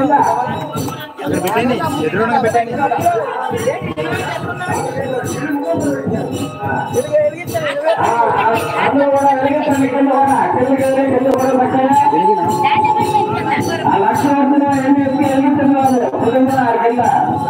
అక్కడ పెట్టండి ఎదురుగా పెట్టండి అందరూ కూడా వెలిగించండి కింద కూడా కిందకి వెళ్ళి కింద కూడా పెట్టండి ఆ లక్ష్మణ ఎన్ని ఎత్తి వెలిగించండి వాళ్ళు వెలిగించారు కింద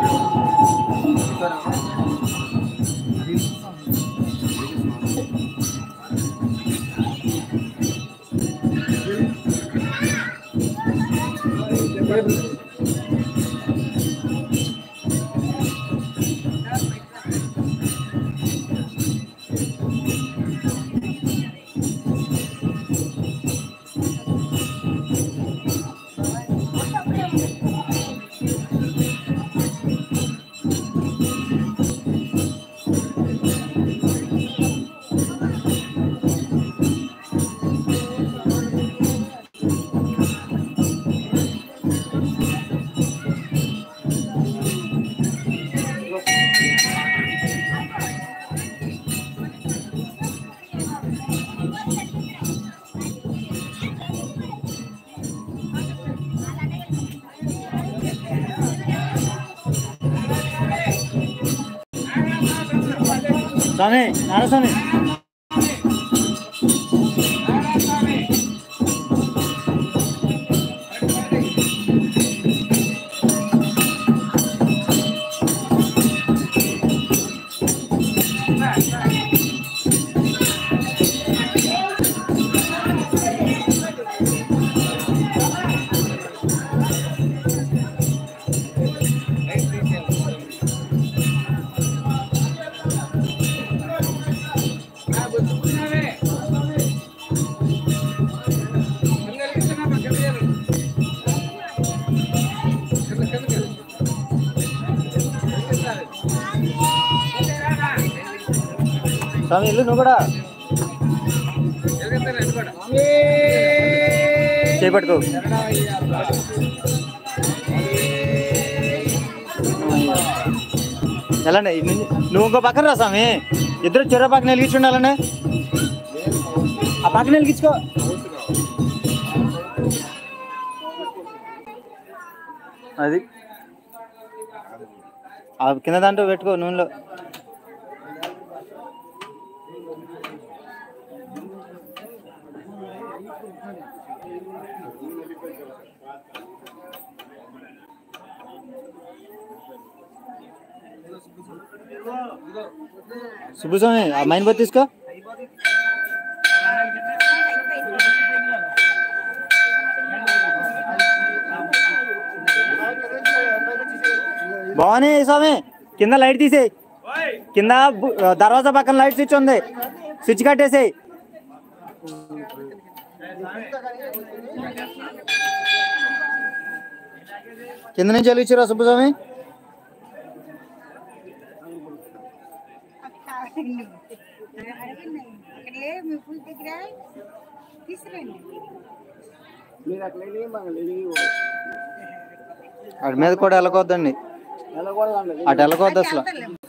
స్వామి నారస్వామి స్వామి ఇల్లు నువ్వు కూడా చేపట్టుకో ఎలాండి నువ్వు ఇంకో పక్కన రా స్వామి ఇద్దరు చెర పక్కన వెలిగించి ఉండాలండి ఆ పక్కన వెలిగించుకో అది ఆ కింద దాంట్లో పెట్టుకో నూనెలో సుబ్బుస్వామి ఆ మైన్ బోత్ తీసుకో బాగున్నాయి స్వామి కింద లైట్ తీసేయి కింద బు- దర్వాజా పక్కన లైట్ స్విచ్ ఉంది స్విచ్ కట్టేసేయి కింద నుంచి వెలిగించారా సుబ్బస్వామి అక్కడే మీ పూల దగ్గర తీసుకురండి మీరు అట్లా వెళ్ళి మాకు వెళ్ళి అటు మీద కూడా వెళ్ళకొద్దండి వెళ్ళకూడదండి అటు వెళ్ళకొద్దు అసలు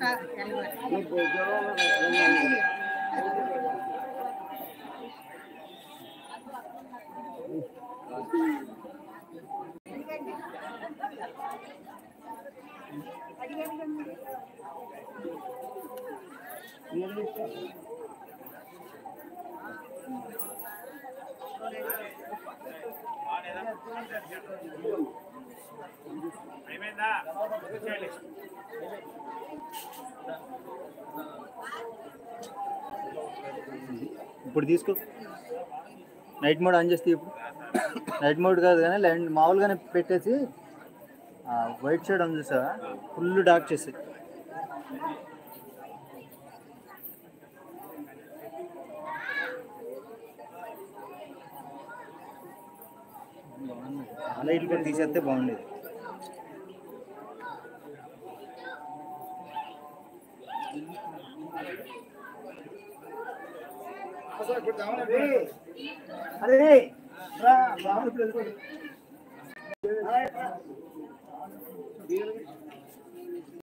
ఇప్పుడు తీసుకో నైట్ మోడ్ ఆన్ చేస్తే ఇప్పుడు నైట్ మోడ్ కాదు కానీ లైన్ మామూలుగానే పెట్టేసి వైట్ షేడ్ ఉంది చూసా ఫుల్ డార్క్ చేసి ఆ లైట్లు కూడా తీసేస్తే బాగుండేది అరే రా, బాగుంది ఇప్పుడు వెళ్ళిపోదు.